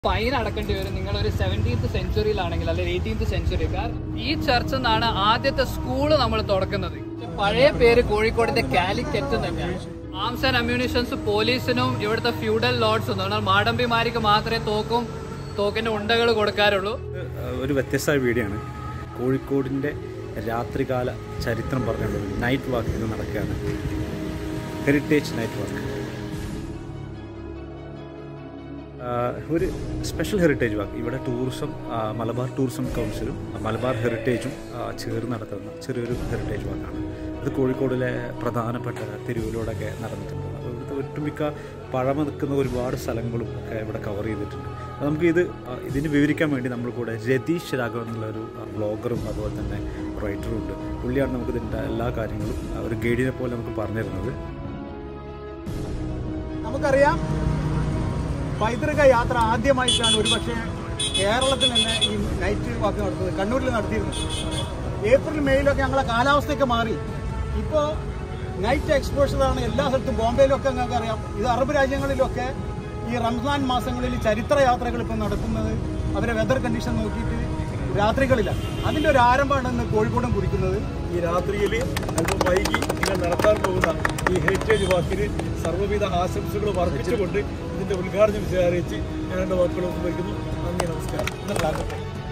Fine അടക്കേണ്ടി വരും നിങ്ങൾ ഒരു സെവൻറ്റീൻത്ത് സെഞ്ചുറിയിലാണെങ്കിൽ അല്ലെങ്കിൽ എയ്റ്റീൻത്ത് സെഞ്ചുറി കാരണം ഈ ചർച്ച് നിന്നാണ് ആദ്യത്തെ സ്കൂൾ നമ്മൾ തുറക്കുന്നത് പഴയ പേര് കോഴിക്കോടിന്റെ കാലിക്കറ്റ് തന്നെയാണ് ആംസ് ആൻഡ് അമ്യൂണിഷൻസ് പോലീസിനും ഇവിടുത്തെ ഫ്യൂഡൽ ലോഡ്സും എന്നാൽ മാടമ്പിമാർക്ക് മാത്രമേ തോക്കും തോക്കിന്റെ ഉണ്ടകൾ കൊടുക്കാറുള്ളൂ ഒരു വ്യത്യസ്തമായ വീഡിയോ ആണ് കോഴിക്കോടിൻ്റെ രാത്രികാല ചരിത്രം പറഞ്ഞുകൊണ്ട് നൈറ്റ് വാക്ക് ഇന്ന് നടക്കുകയാണ് ഹെറിറ്റേജ് നൈറ്റ് വാക്ക് ഒരു സ്പെഷ്യൽ ഹെറിറ്റേജ് വാക്ക് ഇവിടെ ടൂറിസം ആ, മലബാർ ടൂറിസം കൗൺസിലും മലബാർ ഹെറിറ്റേജും ആ, ചേർന്ന് നടത്തുന്ന ചെറിയൊരു ഹെറിറ്റേജ് വാക്കാണ് ഇത് കോഴിക്കോടിലെ പ്രധാനപ്പെട്ട തെരുവിലൂടെയൊക്കെ നടന്നിട്ടുണ്ട് അത് ഇവിടുത്തെ ഒട്ടുമിക്ക പഴമ നിൽക്കുന്ന ഒരുപാട് സ്ഥലങ്ങളും ഒക്കെ ഇവിടെ കവർ ചെയ്തിട്ടുണ്ട് അപ്പോൾ നമുക്ക് ഇത് ആ, ഇതിന് വിവരിക്കാൻ വേണ്ടി നമ്മൾ കൂടെ രതീഷ് രാഘവൻ എന്നുള്ള ഒരു ബ്ലോഗറും അതുപോലെ തന്നെ റൈറ്ററും ഉണ്ട് പുള്ളിയാണ് നമുക്ക് ഇതിൻ്റെ എല്ലാ കാര്യങ്ങളും ആ, ഒരു ഗൈഡിനെ പോലെ നമുക്ക് പറഞ്ഞു തരുന്നത് നമുക്കറിയാം പൈതൃക യാത്ര ആദ്യമായിട്ടാണ് ഒരുപക്ഷെ കേരളത്തിൽ തന്നെ ഈ നൈറ്റ് വാക്ക് നടത്തുന്നത് കണ്ണൂരിൽ നടത്തിയിരുന്നു ഏപ്രിൽ മെയ്യിലൊക്കെ ഞങ്ങളെ കാലാവസ്ഥയൊക്കെ മാറി ഇപ്പോൾ നൈറ്റ് എക്സ്പോഷറാണ് എല്ലാ സ്ഥലത്തും ബോംബെയിലൊക്കെ നിങ്ങൾക്ക് അറിയാം ഇത് അറബ് രാജ്യങ്ങളിലൊക്കെ ഈ റംസാൻ മാസങ്ങളിൽ ചരിത്ര യാത്രകൾ ഇപ്പോൾ നടത്തുന്നത് അവരെ വെതർ കണ്ടീഷൻ നോക്കിയിട്ട് രാത്രികളിലാണ് അതിൻ്റെ ഒരു ആരംഭമാണ് ഇന്ന് കോഴിക്കോടും കുറിക്കുന്നത് ഈ രാത്രിയിൽ അല്പം വൈകി നിങ്ങൾ നടത്താൻ പോകുന്ന ഈ ഹെറിറ്റേജ് വാക്കിന് സർവ്വവിധ ആശംസകളും അർപ്പിച്ചുകൊണ്ട് ഇതിന്റെ ഉദ്ഘാടനം അറിയിച്ച് ഞാൻ എൻ്റെ വാക്കുകൾ ഉപയോഗിക്കുന്നു നന്ദി നമസ്കാരം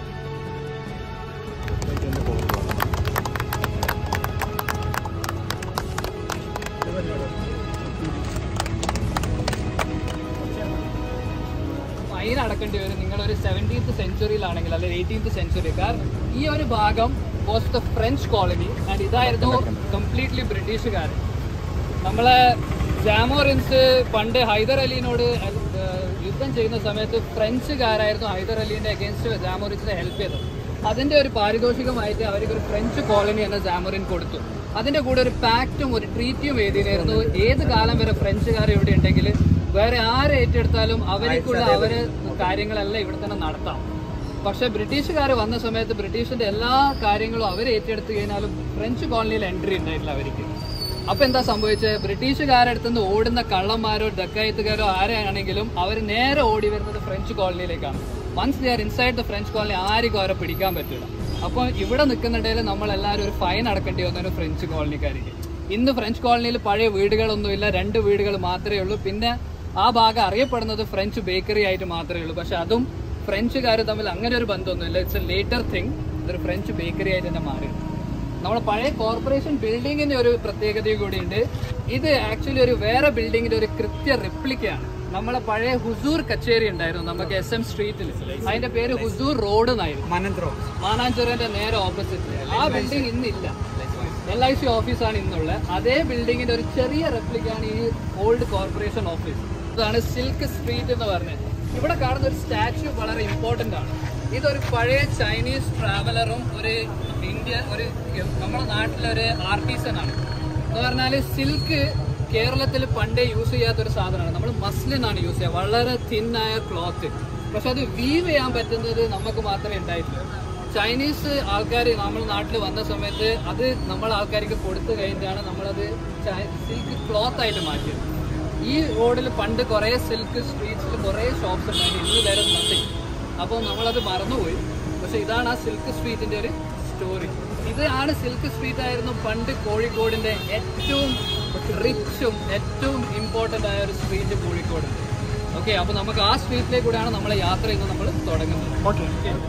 ഫൈൻ അടക്കേണ്ടി വരും നിങ്ങൾ ഒരു സെവൻറ്റീൻത്ത് സെഞ്ചുറിയിലാണെങ്കിൽ അല്ലെങ്കിൽ എയ്റ്റീൻത്ത് സെഞ്ചുറി കാരണം ഈ ഒരു ഭാഗം was the French colony and ഇതായിരുന്നു കംപ്ലീറ്റ്ലി ബ്രിട്ടീഷുകാർ നമ്മളെ ജാമോറിൻസ് പണ്ട് ഹൈദർ അലിനോട് ഏഹ്, യുദ്ധം ചെയ്യുന്ന സമയത്ത് ഫ്രഞ്ചുകാരായിരുന്നു ഹൈദർ അലീൻ്റെ അഗേൻസ്റ്റ് ജാമോറിൻസിനെ ഹെൽപ്പ് ചെയ്തത് അതിന്റെ ഒരു പാരിതോഷികമായിട്ട് അവർക്ക് ഒരു ഫ്രഞ്ച് കോളനി എന്ന ജാമോറിൻ കൊടുത്തു അതിന്റെ കൂടെ ഒരു പാക്റ്റും ഒരു ട്രീറ്റിയും എഴുതിയിരുന്നു ഏത് കാലം വരെ ഫ്രഞ്ചുകാർ ഇവിടെ ഉണ്ടെങ്കിൽ വേറെ ആര് ഏറ്റെടുത്താലും അവർക്കുള്ള അവര് കാര്യങ്ങളെല്ലാം ഇവിടെ തന്നെ നടത്താം പക്ഷെ ബ്രിട്ടീഷുകാർ വന്ന സമയത്ത് ബ്രിട്ടീഷിന്റെ എല്ലാ കാര്യങ്ങളും അവർ ഏറ്റെടുത്തു കഴിഞ്ഞാലും ഫ്രഞ്ച് കോളനിയിൽ എൻട്രി ഉണ്ടായില്ല അവർക്ക് അപ്പൊ എന്താ സംഭവിച്ചത് ബ്രിട്ടീഷുകാരടുത്ത് നിന്ന് ഓടുന്ന കള്ളന്മാരോ ഡക്കയത്തുകാരോ ആരാണെങ്കിലും അവർ നേരെ ഓടി വരുന്നത് ഫ്രഞ്ച് കോളനിയിലേക്കാണ് once they are inside the French colony ആർക്കും അവരെ പിടിക്കാൻ പറ്റില്ല അപ്പോൾ ഇവിടെ നിൽക്കുന്നുണ്ടെങ്കിൽ നമ്മൾ എല്ലാവരും ഒരു ഫൈൻ അടക്കേണ്ടി വന്ന ഒരു ഫ്രഞ്ച് കോളനിക്കാർക്ക് ഇന്ന് ഫ്രഞ്ച് കോളനിയിൽ പഴയ വീടുകളൊന്നുമില്ല രണ്ട് വീടുകൾ മാത്രമേ ഉള്ളൂ പിന്നെ ആ ഭാഗം അറിയപ്പെടുന്നത് ഫ്രഞ്ച് ബേക്കറി ആയിട്ട് മാത്രമേ ഉള്ളൂ പക്ഷെ അതും ഫ്രഞ്ചുകാർ തമ്മിൽ അങ്ങനെ ഒരു ബന്ധമൊന്നുമില്ല ഇറ്റ്സ് എ ലേറ്റർ തിങ് ഇതൊരു ഫ്രഞ്ച് ബേക്കറി ആയിട്ട് തന്നെ മാറി നമ്മുടെ പഴയ കോർപ്പറേഷൻ ബിൽഡിങ്ങിന്റെ ഒരു പ്രത്യേകത കൂടിയുണ്ട് ഇത് ആക്ച്വലി ഒരു വേറെ ബിൽഡിങ്ങിന്റെ ഒരു കൃത്യ റിപ്ലിക്കയാണ് നമ്മളെ പഴയ ഹുസൂർ കച്ചേരി ഉണ്ടായിരുന്നു നമുക്ക് എസ് എം സ്ട്രീറ്റിൽ അതിന്റെ പേര് ഹുസൂർ റോഡ് എന്നായിരുന്നു മനന്ത്രോ മാനാഞ്ചറിന്റെ നേരെ ഓപ്പോസിറ്റ് ആ ബിൽഡിംഗ് ഇന്നില്ല എൽ ഐ സി ഓഫീസാണ് ഇന്നുള്ളത് അതേ ബിൽഡിങ്ങിന്റെ ഒരു ചെറിയ റെപ്ലിക്കാണ് ഈ ഓൾഡ് കോർപ്പറേഷൻ ഓഫീസ് ഇതാണ് സിൽക്ക് സ്ട്രീറ്റ് എന്ന് പറഞ്ഞത് ഇവിടെ കാണുന്ന ഒരു സ്റ്റാച്യു വളരെ ഇമ്പോർട്ടന്റ് ആണ് ഇതൊരു പഴയ ചൈനീസ് ട്രാവലറും ഒരു ഇന്ത്യ ഒരു നമ്മുടെ നാട്ടിലെ ഒരു ആർട്ടിസൺ ആണ് എന്ന് പറഞ്ഞാൽ സിൽക്ക് കേരളത്തിൽ പണ്ടേ യൂസ് ചെയ്യാത്ത ഒരു സാധനമാണ് നമ്മൾ മസ്ലിൻ ആണ് യൂസ് ചെയ്യുക വളരെ തിന്നായ ക്ലോത്ത് പക്ഷെ അത് വീവ് ചെയ്യാൻ പറ്റുന്നത് നമുക്ക് മാത്രമേ ഉണ്ടായിട്ടുള്ളൂ ചൈനീസ് ആൾക്കാർ നമ്മുടെ നാട്ടിൽ വന്ന സമയത്ത് അത് നമ്മൾ ആൾക്കാർക്ക് കൊടുത്തു കഴിഞ്ഞാണ് നമ്മളത് സിൽക്ക് ക്ലോത്ത് ആയിട്ട് മാറ്റിയത് ഈ റോഡിൽ പണ്ട് കുറേ സിൽക്ക് സ്ട്രീറ്റ്സിൽ കുറേ ഷോപ്സ് ഉണ്ടായിരുന്നു ഇന്ന് വേറെ നത്തിങ് അപ്പോൾ നമ്മളത് മറന്നുപോയി പക്ഷെ ഇതാണ് ആ സിൽക്ക് സ്ട്രീറ്റിന്റെ ഒരു സ്റ്റോറി ഇതാണ് സിൽക്ക് സ്ട്രീറ്റ് ആയിരുന്നു പണ്ട് കോഴിക്കോടിന്റെ ഏറ്റവും റിച്ചും ഏറ്റവും ഇമ്പോർട്ടന്റ് ആയ ഒരു സ്ട്രീറ്റ് കോഴിക്കോട് ഓക്കെ അപ്പൊ നമുക്ക് ആ സ്ട്രീറ്റിലേക്ക് കൂടെയാണ് നമ്മളെ യാത്ര ഇന്ന് നമ്മൾ തുടങ്ങുന്നത്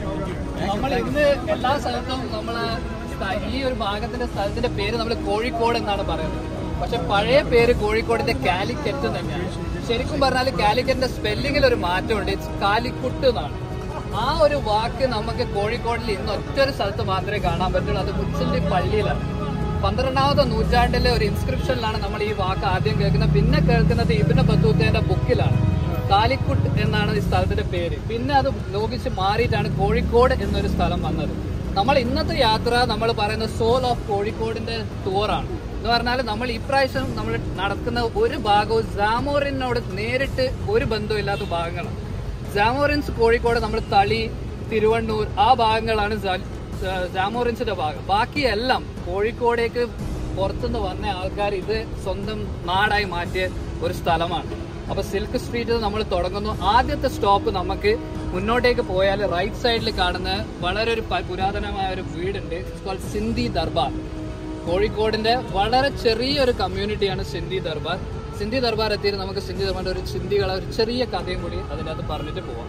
നമ്മൾ ഇന്ന് എല്ലാ സ്ഥലത്തും നമ്മളെ സ്ഥ- ഈ ഒരു ഭാഗത്തിന്റെ സ്ഥലത്തിന്റെ പേര് നമ്മൾ കോഴിക്കോട് എന്നാണ് പറയുന്നത് പക്ഷെ പഴയ പേര് കോഴിക്കോടിന്റെ കാലിക്കറ്റ് തന്നെയാണ് ശരിക്കും പറഞ്ഞാൽ കാലിക്കറ്റിന്റെ സ്പെല്ലിങ്ങിൽ ഒരു മാറ്റമുണ്ട് ഇറ്റ്സ് കാലിക്കുട്ട് എന്നാണ് ആ ഒരു വാക്ക് നമുക്ക് കോഴിക്കോടിൽ ഇന്ന് ഒറ്റ ഒരു സ്ഥലത്ത് മാത്രമേ കാണാൻ പറ്റുള്ളൂ അത് മുച്ചല്ലി പള്ളിയിലാണ് പന്ത്രണ്ടാമത്തെ നൂറ്റാണ്ടിലെ ഒരു ഇൻസ്ക്രിപ്ഷനിലാണ് നമ്മൾ ഈ വാക്ക് ആദ്യം കേൾക്കുന്നത് പിന്നെ കേൾക്കുന്നത് ഇബിന് ബത്തൂത്തേന്റെ ബുക്കിലാണ് കാലിക്കുട്ട് എന്നാണ് ഈ സ്ഥലത്തിന്റെ പേര് പിന്നെ അത് ലോകിച്ച് മാറിയിട്ടാണ് കോഴിക്കോട് എന്നൊരു സ്ഥലം വന്നത് നമ്മൾ ഇന്നത്തെ യാത്ര നമ്മൾ പറയുന്ന സോൾ ഓഫ് കോഴിക്കോടിന്റെ ടൂറാണ് എന്ന് പറഞ്ഞാൽ നമ്മൾ ഇപ്രാവശ്യം നമ്മൾ നടക്കുന്ന ഒരു ഭാഗവും ജാമോറിനോട് നേരിട്ട് ഒരു ബന്ധമില്ലാത്ത ഭാഗങ്ങളാണ് ജാമോറിൻസ് കോഴിക്കോട് നമ്മൾ തളി തിരുവണ്ണൂർ ആ ഭാഗങ്ങളാണ് ജാ- ജാ- ജാമോറിൻസിന്റെ ഭാഗം ബാക്കിയെല്ലാം കോഴിക്കോടേക്ക് പുറത്തുനിന്ന് വന്ന ആൾക്കാർ ഇത് സ്വന്തം നാടായി മാറ്റിയ ഒരു സ്ഥലമാണ് അപ്പൊ സിൽക്ക് സ്ട്രീറ്റിൽ നമ്മൾ തുടങ്ങുന്നു ആദ്യത്തെ സ്റ്റോപ്പ് നമുക്ക് മുന്നോട്ടേക്ക് പോയാൽ റൈറ്റ് സൈഡിൽ കാണുന്ന വളരെ ഒരു പ- പുരാതനമായ ഒരു വീടുണ്ട് കോൾഡ് സിന്ധി ദർബാർ കോഴിക്കോടിന്റെ വളരെ ചെറിയൊരു കമ്മ്യൂണിറ്റിയാണ് സിന്ധി ദർബാർ സിന്ധി ദർബാർ എത്തിയിട്ട് നമുക്ക് സിന്ധി ദർബാറിന്റെ ഒരു സിന്ധികളെ ഒരു ചെറിയ കഥയും കൂടി അതിനകത്ത് പറഞ്ഞിട്ട് പോവാം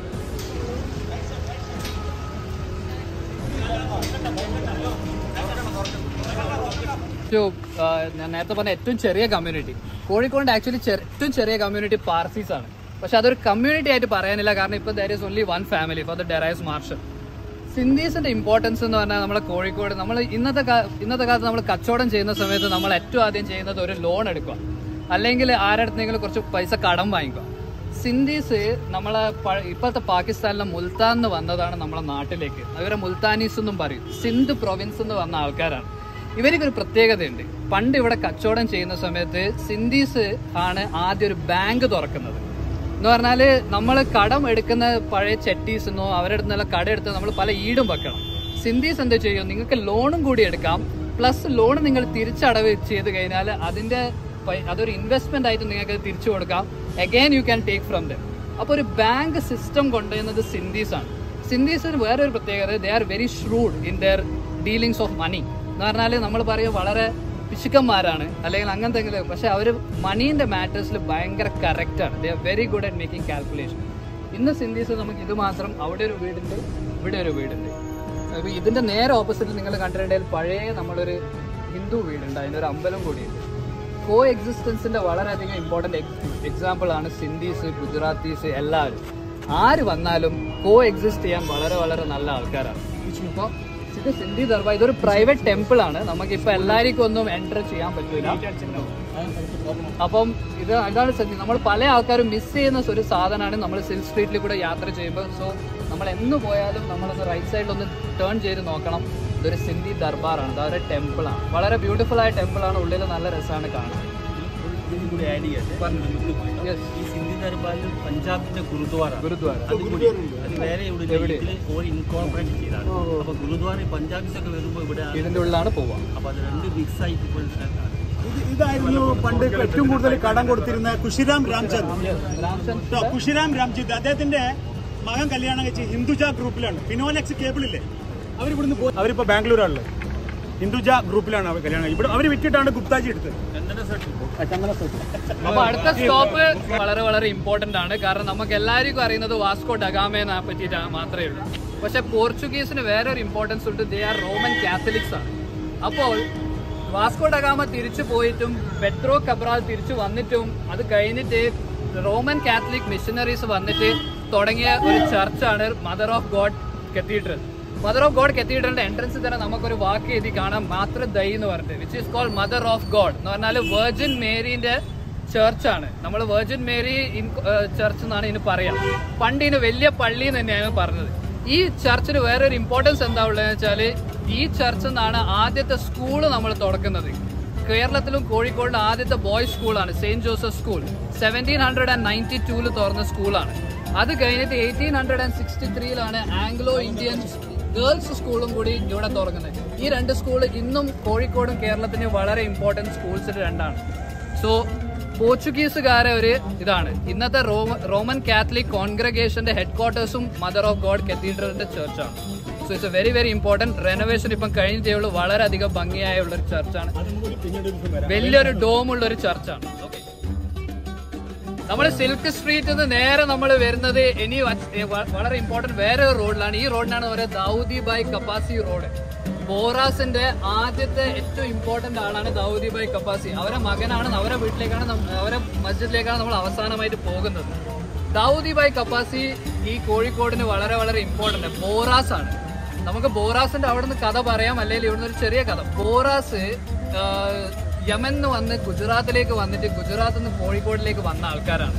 ഏറ്റവും ആ, ഞാൻ നേരത്തെ പറഞ്ഞ ഏറ്റവും ചെറിയ കമ്മ്യൂണിറ്റി കോഴിക്കോടിന്റെ ആക്ച്വലി ഏറ്റവും ചെറിയ കമ്മ്യൂണിറ്റി പാർസീസ് ആണ് പക്ഷെ അതൊരു കമ്മ്യൂണിറ്റി ആയിട്ട് പറയാനില്ല കാരണം ഇപ്പൊ there is only one family for the derise marshal സിന്ധീസിന്റെ ഇമ്പോർട്ടൻസ് എന്ന് പറഞ്ഞാൽ നമ്മളെ കോഴിക്കോട് നമ്മൾ ഇന്നത്തെ കാ- ഇന്നത്തെ കാലത്ത് നമ്മൾ കച്ചവടം ചെയ്യുന്ന സമയത്ത് നമ്മൾ ഏറ്റവും ആദ്യം ചെയ്യുന്നത് ഒരു ലോൺ എടുക്കുക അല്ലെങ്കിൽ ആരടുത്തെങ്കിലും കുറച്ച് പൈസ കടം വാങ്ങിക്കുക സിന്ധീസ് നമ്മളെ പ- ഇപ്പോഴത്തെ പാകിസ്ഥാനിലെ മുൽത്താൻ എന്ന് വന്നതാണ് നമ്മളെ നാട്ടിലേക്ക് അവരെ മുൽത്താനീസ് എന്നും പറയും സിന്ധ് പ്രൊവിൻസ് എന്ന് വന്ന ആൾക്കാരാണ് ഇവർക്ക് ഒരു പ്രത്യേകതയുണ്ട് പണ്ട് ഇവിടെ കച്ചവടം ചെയ്യുന്ന സമയത്ത് സിന്ധീസ് ആണ് ആദ്യം ഒരു ബാങ്ക് തുറക്കുന്നത് എന്ന് പറഞ്ഞാല് നമ്മൾ കടം എടുക്കുന്ന പഴയ ചെട്ടീസ് എന്നോ അവരുടെ അടുത്തുനിന്നുള്ള കട എടുത്ത് നമ്മൾ പല ഈടും വെക്കണം സിന്ധീസ് എന്താ ചെയ്യും നിങ്ങൾക്ക് ലോണും കൂടി എടുക്കാം പ്ലസ് ലോൺ നിങ്ങൾ തിരിച്ചടവ് ചെയ്ത് കഴിഞ്ഞാൽ അതിന്റെ പൈ- അതൊരു ഇൻവെസ്റ്റ്മെന്റ് ആയിട്ട് നിങ്ങൾക്ക് തിരിച്ചു കൊടുക്കാം again you can take from them അപ്പോൾ ഒരു ബാങ്ക് സിസ്റ്റം കൊണ്ടുവരുന്നത് സിന്ധീസ് ആണ് സിന്ധീസിന് വേറൊരു പ്രത്യേകത they are very shrewd in their dealings of money എന്ന് പറഞ്ഞാൽ നമ്മൾ പറയും വളരെ പിശുക്കന്മാരാണ് അല്ലെങ്കിൽ അങ്ങനത്തെ എങ്കിലും പക്ഷെ അവർ മണീന്റെ മാറ്റേഴ്സിൽ ഭയങ്കര കറക്റ്റ് ആണ് they are very good at making calculation ഇന്ന് സിന്ധീസ് നമുക്ക് ഇത് മാത്രം അവിടെ ഒരു വീടുണ്ട് ഇവിടെ ഒരു വീടുണ്ട് അപ്പൊ ഇതിന്റെ നേരെ ഓപ്പോസിറ്റ് നിങ്ങൾ കണ്ടിട്ടുണ്ടെങ്കിൽ പഴയ നമ്മളൊരു ഹിന്ദു വീടുണ്ട് അതിനൊരു അമ്പലം കൂടിയുണ്ട് കോ എക്സിസ്റ്റൻസിന്റെ വളരെയധികം ഇമ്പോർട്ടന്റ് എക്സാമ്പിൾ ആണ് സിന്ധീസ് ഗുജറാത്തീസ് എല്ലാവരും ആര് വന്നാലും കോ എക്സിസ്റ്റ് ചെയ്യാൻ വളരെ വളരെ നല്ല ആൾക്കാരാണ് ഇപ്പോൾ ഇത് സിന്ധി ദർബാർ ഇതൊരു പ്രൈവറ്റ് ടെമ്പിൾ ആണ് നമുക്ക് ഇപ്പൊ എല്ലാവർക്കും ഒന്നും എൻറ്റർ ചെയ്യാൻ പറ്റൂല അപ്പം ഇത് ഇതാണ് സത്യം നമ്മൾ പല ആൾക്കാരും മിസ് ചെയ്യുന്ന ഒരു സാധനമാണ് നമ്മൾ സിൽക്ക് സ്ട്രീറ്റിൽ കൂടെ യാത്ര ചെയ്യുമ്പോൾ സോ നമ്മൾ എന്ന് പോയാലും നമ്മളൊന്ന് റൈറ്റ് സൈഡിൽ ഒന്ന് ടേൺ ചെയ്ത് നോക്കണം ഇതൊരു സിന്ധി ദർബാറാണ് ഇതൊരു ടെമ്പിൾ ആണ് വളരെ ബ്യൂട്ടിഫുൾ ആയ ടെമ്പിൾ ആണ് ഉള്ളിൽ നല്ല രസമാണ് കാണാൻ ഇതും കൂടി ആഡ് ചെയ്യട്ടെ Yes. ഈ സിന്ധി ദർബാറിൽ പഞ്ചാബിന്റെ ഗുരുദ്വാര ഗുരുദ്വാര അത് കൂടി അത് വേറെ ഇവിടെ ഇതിൽ ഓൾ ഇൻകോർപ്പറേറ്റ് ചെയ്താണ് അപ്പൊ ഗുരുദ്വാര പഞ്ചാബീസ് ഒക്കെ വരുമ്പോൾ ഇവിടെ ഇതിന്റെ ഉള്ളിലാണ് പോവുക അപ്പൊ അത് രണ്ട് മിക്സ് ആയിട്ട് ഇപ്പോൾ സ്ഥലത്താണ് ഇത് ഇതായിരുന്നു പണ്ട് ഏറ്റവും കൂടുതൽ കടം കൊടുത്തിരുന്ന കുഷിരാം രാംചന്ദ് രാംചന്ദ് കേട്ടോ, കുഷിരാം രാംചന്ദ് അദ്ദേഹത്തിന്റെ മകൻ കല്യാണം കഴിച്ച് ഹിന്ദുജ ഗ്രൂപ്പിലാണ് ഫിനോലെക്സ് കേബിൾ ഇല്ലേ അവരിവിടുന്ന് പോയി അവരിപ്പോ ബാംഗ്ലൂരാണുള്ളത് ഹിന്ദുജ ഗ്രൂപ്പിലാണ് അവർ കല്യാണം കഴിച്ചത്. ഇവിടെ അവർ വിറ്റിട്ടാണ് ഗുപ്താജി എടുത്തത് ചങ്ങല സെറ്റ് അപ്പൊ അടുത്ത സ്റ്റോപ്പ് വളരെ വളരെ ഇമ്പോർട്ടന്റ് ആണ് കാരണം നമുക്ക് എല്ലാവർക്കും അറിയുന്നത് വാസ്കോ ഡഗാമയെ പറ്റിയിട്ട് മാത്രമേ ഉള്ളൂ പക്ഷെ പോർച്ചുഗീസിന് വേറെ ഒരു ഇമ്പോർട്ടൻസ് ഉണ്ട് ദേ ആർ റോമൻ കാത്തലിക്സ് ആണ് അപ്പോൾ വാസ്കോ ഡഗാമ തിരിച്ചു പോയിട്ടും പെട്രോ കബ്രാൽ തിരിച്ചു വന്നിട്ടും അത് കഴിഞ്ഞിട്ട് റോമൻ കാത്തലിക് മിഷനറീസ് വന്നിട്ട് തുടങ്ങിയ ഒരു ചർച്ചാണ് mother of God cathedral mother of God കത്തീഡ്രലിന്റെ എൻട്രൻസിൽ തന്നെ നമുക്കൊരു വാക്ക് എഴുതി കാണാം മാത്ര ദൈ എന്ന് പറഞ്ഞിട്ട് which is called mother of God എന്ന് പറഞ്ഞാൽ വെർജിൻ മേരിന്റെ ചർച്ചാണ് നമ്മൾ വെർജിൻ മേരി ചർച്ച് എന്നാണ് ഇതിന് പറയാം പണ്ട് ഇതിന് വലിയ പള്ളി എന്ന് തന്നെയാണ് പറഞ്ഞത് ഈ ചർച്ചിന് വേറെ ഒരു ഇമ്പോർട്ടൻസ് എന്താ ഉള്ളതെന്ന് വെച്ചാൽ ഈ ചർച്ചിൽ നിന്നാണ് ആദ്യത്തെ സ്കൂൾ നമ്മൾ തുടക്കുന്നത് കേരളത്തിലും കോഴിക്കോടിലും ആദ്യത്തെ ബോയ്സ് സ്കൂളാണ് saint Joseph school seventeen hundred and ninety ടൂല് തുറന്ന സ്കൂളാണ് അത് കഴിഞ്ഞിട്ട് എയ്റ്റീൻ ഹൺഡ്രഡ് ആൻഡ് സിക്സ്റ്റി ത്രീയിലാണ് ആംഗ്ലോ ഇന്ത്യൻ ഗേൾസ് സ്കൂളും കൂടി ഇവിടെ തുടങ്ങുന്നത് ഈ രണ്ട് സ്കൂൾ ഇന്നും കോഴിക്കോടും കേരളത്തിന് വളരെ ഇമ്പോർട്ടൻറ്റ് സ്കൂൾസിൽ രണ്ടാണ് സോ പോർച്ചുഗീസുകാരെ ഒരു ഇതാണ് ഇന്നത്തെ റോമ റോമൻ കാത്തലിക് കോൺഗ്രഗേഷന്റെ ഹെഡ് ക്വാർട്ടേഴ്സും മദർ ഓഫ് ഗോഡ് കത്തീഡ്രലിന്റെ ചർച്ചാണ് so it's a very very important renovation ഇപ്പം കഴിഞ്ഞിട്ടേ ഉള്ളൂ വളരെയധികം ഭംഗിയായ ഉള്ള ഒരു ചർച്ചാണ് വലിയൊരു ഡോം ഉള്ള ഒരു ചർച്ചാണ് നമ്മൾ സിൽക്ക് സ്ട്രീറ്റിൽ നിന്ന് നേരെ നമ്മൾ വരുന്നത് ഇനി വ- ഏ വ- വളരെ ഇമ്പോർട്ടന്റ് വേറെ ഒരു റോഡിലാണ് ഈ റോഡിനാണ് പറയുന്നത് ദാവൂദി ബായ് കപ്പാസി റോഡ് ബോറാസിന്റെ ആദ്യത്തെ ഏറ്റവും ഇമ്പോർട്ടന്റ് ആളാണ് ദാവൂദി ബായ് കപ്പാസി അവരെ മകനാണ് അവരെ വീട്ടിലേക്കാണ് നം- അവരെ മസ്ജിദിലേക്കാണ് നമ്മൾ അവസാനമായിട്ട് പോകുന്നത് ദാവൂദി ബായ് കപ്പാസി ഈ കോഴിക്കോടിന് വളരെ വളരെ ഇമ്പോർട്ടന്റ് ബോറാസ് ആണ് നമുക്ക് ബോറാസിന്റെ അവിടെ നിന്ന് കഥ പറയാം അല്ലെങ്കിൽ ഇവിടുന്ന് ഒരു ചെറിയ കഥ ബോറാസ് ആ, യമന്ന് വന്ന് ഗുജറാത്തിലേക്ക് വന്നിട്ട് ഗുജറാത്തിൽ നിന്ന് കോഴിക്കോടിലേക്ക് വന്ന ആൾക്കാരാണ്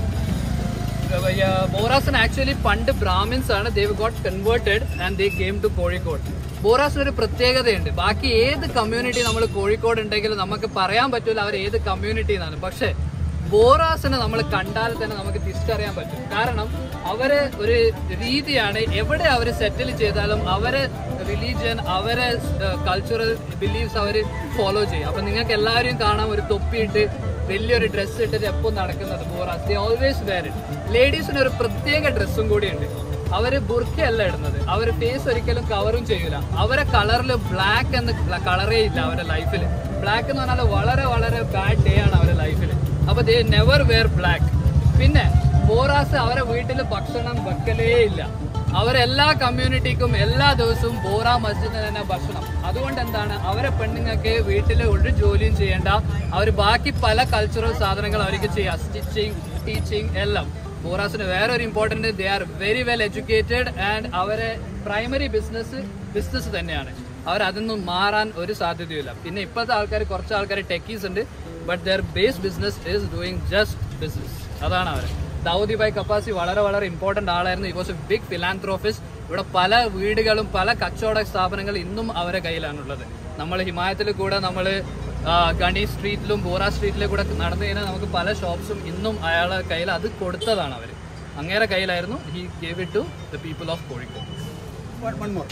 ബോറാസിന് ആക്ച്വലി പണ്ട് ബ്രാഹ്മിൻസ് ആണ് they've got converted and they came to Kozhikode ബോറാസിന് ഒരു പ്രത്യേകതയുണ്ട് ബാക്കി ഏത് കമ്മ്യൂണിറ്റി നമ്മൾ കോഴിക്കോട് ഉണ്ടെങ്കിലും നമുക്ക് പറയാൻ പറ്റൂല അവർ ഏത് കമ്മ്യൂണിറ്റി എന്നാണ് പക്ഷെ ബോറാസിനെ നമ്മൾ കണ്ടാൽ തന്നെ നമുക്ക് തിരിച്ചറിയാൻ പറ്റും കാരണം അവര് ഒരു രീതിയാണ് എവിടെ അവർ സെറ്റിൽ ചെയ്താലും അവരെ റിലീജിയൻ അവരെ കൾച്ചറൽ ബിലീഫ്സ് അവർ ഫോളോ ചെയ്യും അപ്പൊ നിങ്ങൾക്ക് എല്ലാവരും കാണാം ഒരു തൊപ്പിയിട്ട് വലിയൊരു ഡ്രസ്സ് ഇട്ടിട്ട് എപ്പോൾ നടക്കുന്നത് Bohras they always wear it ലേഡീസിന് ഒരു പ്രത്യേക ഡ്രസ്സും കൂടിയുണ്ട് അവര് ബുർക്കയല്ല ഇടുന്നത് അവര് ഫേസ് ഒരിക്കലും കവറും ചെയ്യൂല അവരെ കളറിൽ ബ്ലാക്ക് എന്ന കളറേ ഇല്ല അവരുടെ ലൈഫിൽ ബ്ലാക്ക് എന്ന് പറഞ്ഞാൽ വളരെ വളരെ ബാഡ് ഡേ ആണ് അവരുടെ ലൈഫിൽ അപ്പൊ ദേ നെവർ വെയർ ബ്ലാക്ക് പിന്നെ ബോറാസ് അവരെ വീട്ടിൽ ഭക്ഷണം വെക്കലേ ഇല്ല അവരെല്ലാ കമ്മ്യൂണിറ്റിക്കും എല്ലാ ദിവസവും ബോറ മസ്ജിദിന് തന്നെ ഭക്ഷണം അതുകൊണ്ട് എന്താണ് അവരെ പെണ്ണുങ്ങൾക്ക് വീട്ടിൽ ഒരു ജോലിയും ചെയ്യേണ്ട അവർ ബാക്കി പല കൾച്ചറൽ സാധനങ്ങൾ അവർക്ക് ചെയ്യാം സ്റ്റിച്ചിങ് ടീച്ചിങ് എല്ലാം ബോറാസിന് വേറെ ഒരു important they are very well educated and അവരെ പ്രൈമറി ബിസിനസ് ബിസിനസ് തന്നെയാണ് അവർ അതൊന്നും മാറാൻ ഒരു സാധ്യതയില്ല പിന്നെ ഇപ്പോഴത്തെ ആൾക്കാർ കുറച്ച് ആൾക്കാർ ടെക്കീസ് ഉണ്ട് but their base business is doing just business അതാണ് അവർ ദാവൂദി ഭായ് കപ്പാസി വളരെ വളരെ ഇമ്പോർട്ടന്റ് ആളായിരുന്നു ഈ വാസ് എ ബിഗ് ഫിലാന്ത്രോഫിസ് ഇവിടെ പല വീടുകളും പല കച്ചവട സ്ഥാപനങ്ങൾ ഇന്നും അവരെ കയ്യിലാണുള്ളത് നമ്മൾ ഹിമായത്തിൽ കൂടെ നമ്മൾ ഗണി സ്ട്രീറ്റിലും ബോറ സ്ട്രീറ്റിലും കൂടെ നടന്നു കഴിഞ്ഞാൽ നമുക്ക് പല ഷോപ്സും ഇന്നും അയാളെ കയ്യിൽ അത് കൊടുത്തതാണ് അവർ അങ്ങേരെ കയ്യിലായിരുന്നു he gave it to the people of Kozhikode one more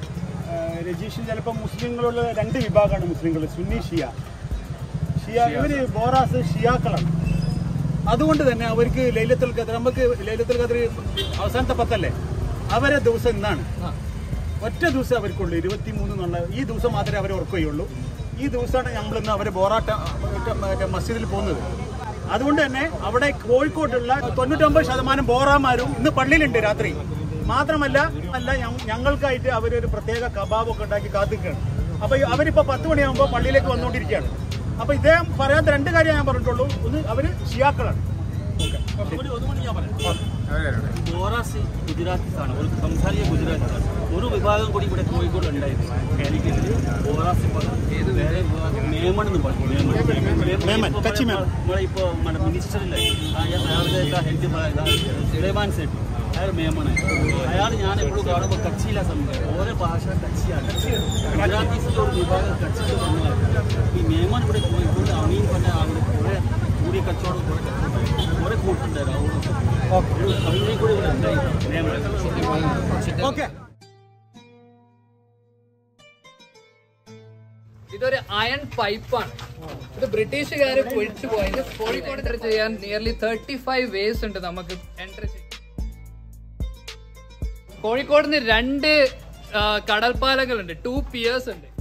Rajeesh ചിലപ്പോൾ മുസ്ലിങ്ങളുള്ള രണ്ട് വിഭാഗമാണ് മുസ്ലിങ്ങൾ സുന്നി ഷിയ ഷിയ ഇവര് ബോറാസ് ഷിയാക്കളാണ് അതുകൊണ്ട് തന്നെ അവർക്ക് ലൈലത്തുൽ ഖദർ നമുക്ക് ലൈലത്തുൽ ഖദർ അവസാനത്തെ പത്തല്ലേ അവരെ ദിവസം ഇന്നാണ് ഒറ്റ ദിവസം അവർക്കുള്ളൂ ഇരുപത്തി മൂന്ന് എന്നുള്ള ഈ ദിവസം മാത്രമേ അവർ ഓർക്കുകയുള്ളൂ ഈ ദിവസമാണ് നമ്മൾ ഇന്ന് അവരെ ബോറാട്ട മറ്റേ മസ്ജിദിൽ പോകുന്നത് അതുകൊണ്ട് തന്നെ അവിടെ കോഴിക്കോട്ടുള്ള തൊണ്ണൂറ്റൊമ്പത് ശതമാനം ബോറാമാരും ഇന്ന് പള്ളിയിലുണ്ട് രാത്രി മാത്രമല്ല അല്ല ഞ- ഞങ്ങൾക്കായിട്ട് അവരൊരു പ്രത്യേക കബാബൊക്കെ ഉണ്ടാക്കി കാത്തിക്കുകയാണ് അപ്പൊ ഈ അവരിപ്പോ പത്ത് മണിയാകുമ്പോൾ പള്ളിയിലേക്ക് വന്നുകൊണ്ടിരിക്കുകയാണ് അപ്പൊ ഇദ്ദേഹം പറയാത്ത രണ്ട് കാര്യം ഞാൻ പറഞ്ഞിട്ടുള്ളൂ ഒന്ന് അവര് ഷിയാക്കളാണ് ഒരു ഒന്നുകൂടി ഞാൻ പറയാം ബോറാസ് ഗുജറാത്തിസാണ് ഒരു സംസാരിക ഗുജറാത്തിസാണ് ഒരു വിഭാഗം കൂടി ഇവിടെ കോഴിക്കോട് ഉണ്ടായിരുന്നു കാലിക്കറ്റിൽ ബോറാസ് ഏത് വേറെ വിഭാഗം മേമൺ എന്ന് പറയും മേമൺ മേമൺ, കച്ചി മേമൺ. നമ്മളെ ഇപ്പോൾ നമ്മുടെ മിനിസ്റ്ററിലെ അയാളുടെ ഹെൽത്ത് സുലൈമാൻ സെട്ടി അയാൾ മേമണാണ് അയാൾ ഞാൻ എപ്പോഴും കാണുമ്പോൾ കച്ചിയില്ല സംഭവം ഓരോ ഭാഷ കച്ചിയാണ് ഗുജറാത്തീസിലെ ഒരു വിഭാഗം കച്ചിയിൽ വന്നതാണ് ഈ മേമൺ ഇവിടെ കോഴിക്കോട് അമീൻ പറഞ്ഞ അവിടെ കുറെ കൂടിയ കച്ചവടം കുറെ കുറെ കൂട്ടുണ്ടായിരുന്നു അവിടെ അമീനെ കൂടി ഇവിടെ ഉണ്ടായി മേമൺ ഓക്കെ ഇതൊരു അയൺ പൈപ്പാണ് ഇത് ബ്രിട്ടീഷുകാർ പൊഴിച്ചു പോയത് കോഴിക്കോട് എൻ്റർ ചെയ്യാൻ നിയർലി തേർട്ടി ഫൈവ് വേസ് ഉണ്ട് നമുക്ക് എൻ്റർ ചെയ്യാൻ കോഴിക്കോട് നിന്ന് രണ്ട് ആ, കടൽപ്പാലങ്ങളുണ്ട് ടു പിയേഴ്സ് ഉണ്ട്